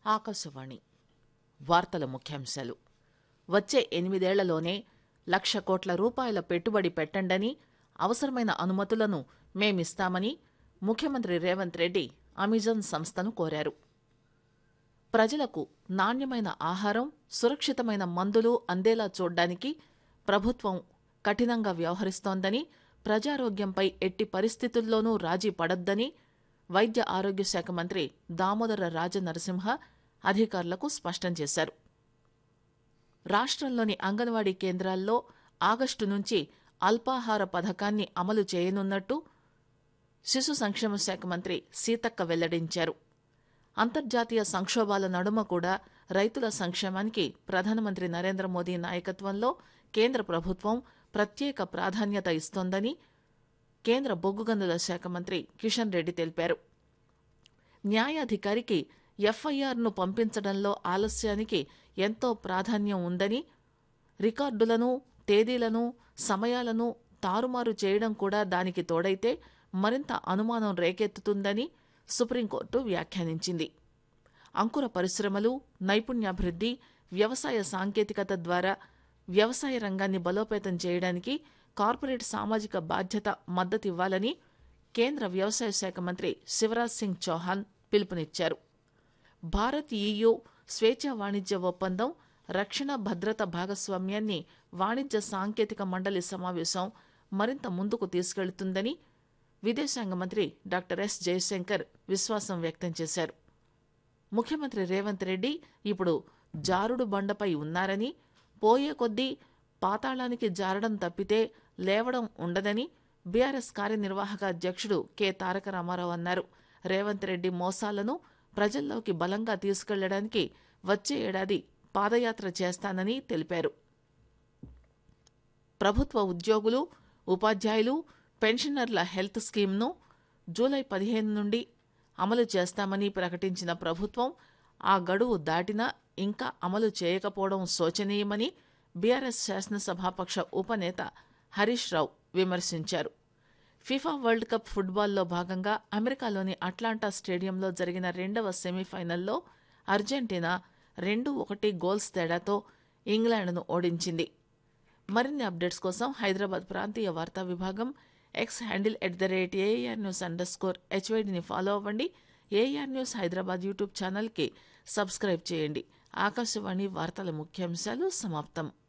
ఆకాశవాణి వార్తల ముఖ్యాంశాలు వచ్చే ఎనిమిదేళ్లలోనే లక్ష కోట్ల రూపాయల పెట్టుబడి పెట్టండని అవసరమైన అనుమతులను మేమిస్తామని ముఖ్యమంత్రి రేవంత్ రెడ్డి అమెజాన్ సంస్థను కోరారు ప్రజలకు నాణ్యమైన ఆహారం సురక్షితమైన మందులు అందేలా చూడ్డానికి ప్రభుత్వం కఠినంగా వ్యవహరిస్తోందని ప్రజారోగ్యంపై ఎట్టి పరిస్థితుల్లోనూ రాజీ పడొద్దని వైద్య ఆరోగ్య శాఖ మంత్రి దామోదర రాజనరసింహ అధికారులకు స్పష్టం చేశారు రాష్ట్రంలోని అంగన్వాడీ కేంద్రాల్లో ఆగస్టు నుంచి అల్పాహార పథకాన్ని అమలు చేయనున్నట్టు శిశు సంక్షేమ శాఖ మంత్రి సీతక్క వెల్లడించారు అంతర్జాతీయ సంక్షోభాల నడుమ కూడా రైతుల సంక్షేమానికి ప్రధానమంత్రి నరేంద్ర మోదీ నాయకత్వంలో కేంద్ర ప్రభుత్వం ప్రత్యేక ప్రాధాన్యత ఇస్తోందని కేంద్ర బొగ్గు గనుల శాఖ మంత్రి కిషన్ రెడ్డి తెలిపారు న్యాయాధికారికి ఎఫ్ఐఆర్ను పంపించడంలో ఆలస్యానికి ఎంతో ప్రాధాన్యం ఉందని రికార్డులను తేదీలను సమయాలను తారుమారు చేయడం కూడా దానికి తోడైతే మరింత అనుమానం రేకెత్తుతుందని సుప్రీంకోర్టు వ్యాఖ్యానించింది అంకుర పరిశ్రమలు నైపుణ్యాభివృద్ధి వ్యవసాయ సాంకేతికత ద్వారా వ్యవసాయ రంగాన్ని బలోపేతం చేయడానికి కార్పొరేట్ సామాజిక బాధ్యత మద్దతివ్వాలని కేంద్ర వ్యవసాయ శాఖ మంత్రి శివరాజ్ సింగ్ చౌహాన్ పిలుపునిచ్చారు భారత్ ఈయూ స్వేచ్ఛ వాణిజ్య ఒప్పందం రక్షణ భద్రత భాగస్వామ్యాన్ని వాణిజ్య సాంకేతిక మండలి సమావేశం మరింత ముందుకు తీసుకెళ్తుందని విదేశాంగ మంత్రి డాక్టర్ ఎస్ జయశంకర్ విశ్వాసం వ్యక్తం చేశారు ముఖ్యమంత్రి రేవంత్ రెడ్డి ఇప్పుడు జారుడు బండపై ఉన్నారని పోయే కొద్దీ పాతాళానికి జారడం తప్పితే లేవడం ఉండదని బీఆర్ఎస్ కార్యనిర్వాహక అధ్యక్షుడు కె తారక రామారావు అన్నారు రేవంత్ రెడ్డి మోసాలను ప్రజల్లోకి బలంగా తీసుకెళ్లడానికి వచ్చే ఏడాది పాదయాత్ర చేస్తానని తెలిపారు ప్రభుత్వ ఉద్యోగులు ఉపాధ్యాయులు పెన్షనర్ల హెల్త్ స్కీమ్ను జూలై పదిహేను నుండి అమలు చేస్తామని ప్రకటించిన ప్రభుత్వం ఆ గడువు దాటినా ఇంకా అమలు చేయకపోవడం శోచనీయమని బీఆర్ఎస్ శాసనసభాపక్ష ఉపనేత హరీష్ రావు విమర్శించారు ఫిఫా వరల్డ్ కప్ ఫుట్బాల్లో భాగంగా అమెరికాలోని అట్లాంటా స్టేడియంలో జరిగిన రెండవ సెమీఫైనల్లో అర్జెంటీనా రెండు ఒకటి గోల్స్ తేడాతో ఇంగ్లాండ్ను ఓడించింది మరిన్ని అప్డేట్స్ కోసం హైదరాబాద్ ప్రాంతీయ వార్తా విభాగం X handle at the rate AR news under score హెచ్వైడిని ఫాలో అవ్వండి ఏఆర్ న్యూస్ హైదరాబాద్ యూట్యూబ్ ఛానల్కి సబ్స్క్రైబ్ చేయండి ఆకాశవాణి వార్తల ముఖ్యాంశాలు సమాప్తం